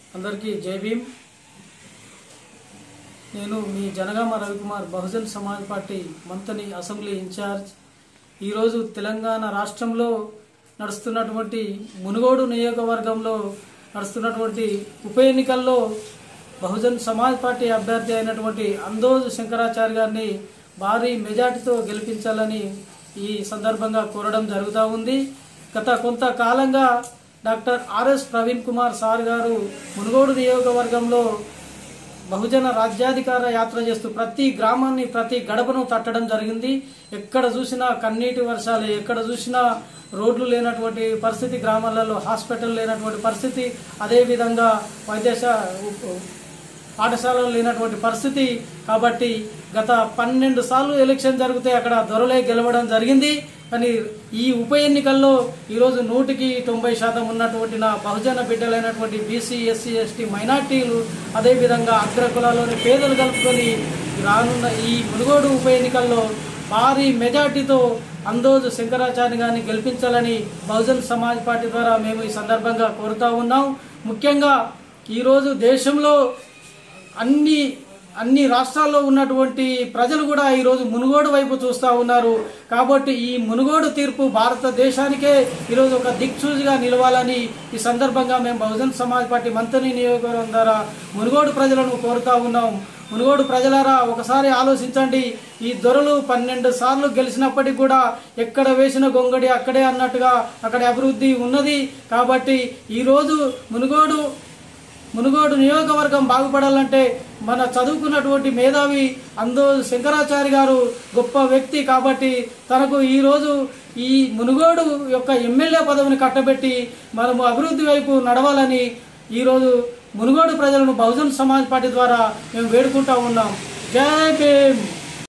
అందరికీ జై భీమ్ నేను మీ Janagama Ravikumar Bahujan Samaj party Manthani assembly incharge ఈరోజు తెలంగాణ రాష్ట్రంలో నడుస్తున్నటువంటి మునుగోడు నియోజకవర్గంలో నడుస్తున్నటువంటి ఉప ఎన్నికల్లో బహుజన్ సమాజ్ పార్టీ అభ్యర్థి అయినటువంటి అందోజు శంకరాచార్య గారిని భారీ మెజార్టీతో గెలిపించాలని ఈ సందర్భంగా కోరడం జరుగుతూ ఉంది గత కొంతకాలంగా doctor RS Praveen Kumar sir గారు మునుగోడు నియోజకవర్గంలో బహుజన రాజ్యాధికార యాత్ర చేస్తూ ప్రతి గ్రామాన్ని ప్రతి గడపను తట్టడం జరిగింది ఎక్కడ చూసినా కన్నీటి వర్షాలు ఎక్కడ చూసినా రోడ్లు లేనటువంటి పరిస్థితి గ్రామాలలో హాస్పిటల్ లేనటువంటి పరిస్థితి అదేవిధంగా వైద్యశా పాఠశాలలు లేనటువంటి పరిస్థితి కాబట్టి గత పన్నెండు సార్లు ఎలక్షన్ జరిగితే అక్కడ దొరలే గెలవడం జరిగింది కానీ ఈ ఉప ఎన్నికల్లో ఈరోజు నూటికి తొంభై శాతం ఉన్నటువంటి నా బహుజన బిడ్డలైనటువంటి బీసీ ఎస్సీ ఎస్టీ మైనార్టీలు అదేవిధంగా అగ్రకులాలోని పేదలు కలుపుకొని రానున్న ఈ మునుగోడు ఉప ఎన్నికల్లో భారీ మెజార్టీతో అందోజు శంకరాచార్య గారిని గెలిపించాలని బహుజన్ సమాజ్ పార్టీ ద్వారా మేము ఈ సందర్భంగా కోరుతా ఉన్నాం ముఖ్యంగా ఈరోజు దేశంలో అన్ని అన్ని రాష్ట్రాల్లో ఉన్నటువంటి ప్రజలు కూడా ఈరోజు మునుగోడు వైపు చూస్తూ ఉన్నారు కాబట్టి ఈ మునుగోడు తీర్పు భారతదేశానికే ఈరోజు ఒక దిక్సూచిగా నిలవాలని ఈ సందర్భంగా మేము బహుజన్ సమాజ్ పార్టీ మంత్రి నియోజకవర్గం ద్వారా మునుగోడు ప్రజలను కోరుతా ఉన్నాం మునుగోడు ప్రజలారా ఒకసారి ఆలోచించండి ఈ దొరలు పన్నెండు సార్లు గెలిచినప్పటికీ కూడా ఎక్కడ వేసిన గొంగడి అక్కడే అన్నట్టుగా అక్కడ అభివృద్ధి ఉన్నది కాబట్టి ఈరోజు మునుగోడు మునుగోడు నియోజకవర్గం బాగుపడాలంటే మన చదువుకున్నటువంటి మేధావి అందో శంకరాచారి గారు గొప్ప వ్యక్తి కాబట్టి తనకు ఈరోజు ఈ మునుగోడు యొక్క ఎమ్మెల్యే పదవిని కట్టబెట్టి మనము అభివృద్ధి వైపు నడవాలని ఈరోజు మునుగోడు ప్రజలను బహుజన్ సమాజ్ పార్టీ ద్వారా మేము వేడుకుంటా ఉన్నాం జై భీమ్